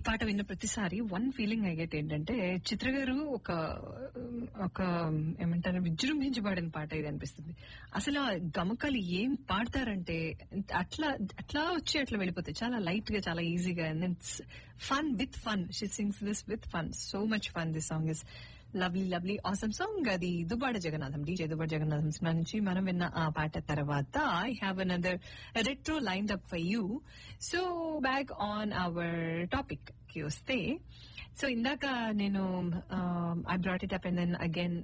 పాట విన్న ప్రతిసారి వన్ ఫీలింగ్ ఐ గెట్ ఏంటంటే చిత్ర గారు ఒక ఒక ఏమంటారు విజృంభించి పాడిన పాట ఇది అనిపిస్తుంది అసలు ఆ గమకాలు ఏం పాడతారంటే అట్లా అట్లా వచ్చి అట్లా వెళ్ళిపోతాయి చాలా లైట్ గా చాలా ఈజీగా fun with fun she sings this with fun so much fun this song is lovely lovely awesome song అది దుబాడ జగన్నాథం డీజే దుబాడ జగన్నాథం సినిమా నుంచి మనం విన్న ఆ పాట తర్వాత I have another retro line up for you so back on our topic కి వస్తే so ఇందాక నేను I brought it up and then again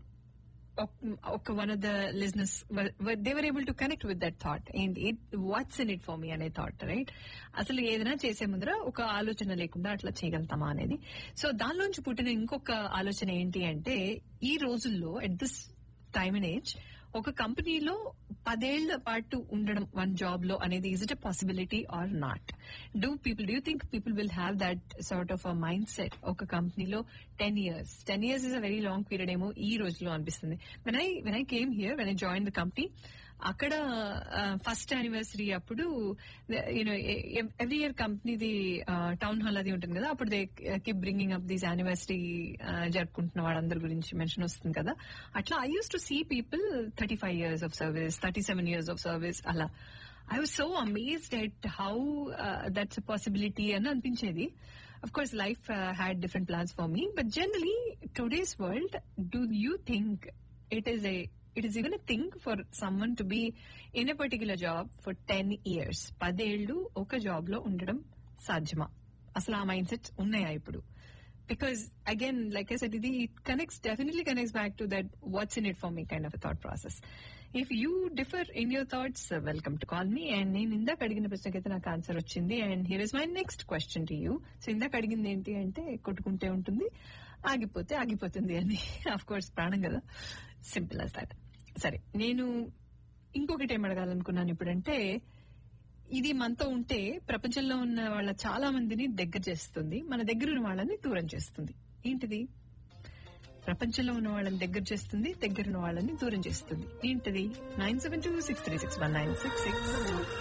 ఒక వన్ ఆఫ్ ద లిజినెస్ they were able to connect with that thought ఏంటి what's in it for me అనే thought right అసలు ఏదైనా చేసే ముందర ఒక ఆలోచన లేకుండా అట్లా చేయగలుగుతామా అనేది సో దానిలోంచి పుట్టిన ఇంకొక ఆలోచన ఏంటి అంటే ఈ రోజుల్లో at this time and age ఒక కంపెనీలో పదేళ్ల పాటు ఉండడం వన్ జాబ్ లో అనేది is it a possibility or not do people do think people will have that sort of a mindset ఒక కంపెనీలో ten years ten years is a very long period ఏమో ఈ రోజులో అనిపిస్తుంది when I when I came here when I join the company అక్కడ first anniversary అప్పుడు you know every year కంపెనీది town hall అది ఉంటుంది కదా అప్పుడు they keep bringing up these anniversary జరుపుకుంటున్న వాళ్ళందరి గురించి మెన్షన్ వస్తుంది కదా అట్లా I use to see people thirty five years of service thirty seven years of service అలా I was so amazed at how that's possibility అని అనిపించేది Of course, life uh, had different plans for me, but generally, today's world, do you think it is a it is even a thing for someone to be in a particular job for 10 years పదేళ్లు ఒక job లో ఉండడం సాధ్యమా అసలు ఆ mind mindsets ఉన్నాయా ఇప్పుడు because again like I set ఇది it connects definitely connects back to that what's in it for me kind of thought process if you differ in your thoughts welcome to call me and నేను ఇందాక అడిగిన ప్రశ్నకైతే నాకు answer వచ్చింది and here is my next question to you so ఇందాక అడిగింది ఏంటి అంటే కొట్టుకుంటే ఉంటుంది ఆగిపోతే ఆగిపోతుంది అని ఆఫ్ కోర్స్ ప్రాణం కదా సింపుల్ అస్ దాట్ సరే నేను ఇంకొకటి ఏం అడగాలనుకున్నాను ఇప్పుడంటే ఇది మనతో ఉంటే ప్రపంచంలో ఉన్న వాళ్ళ చాలా మందిని దగ్గర చేస్తుంది మన దగ్గర ఉన్న వాళ్ళని దూరం చేస్తుంది ఏంటిది ప్రపంచంలో ఉన్న వాళ్ళని దగ్గర చేస్తుంది దగ్గర ఉన్న వాళ్ళని దూరం చేస్తుంది ఏంటిది nine seven two six three six one nine six six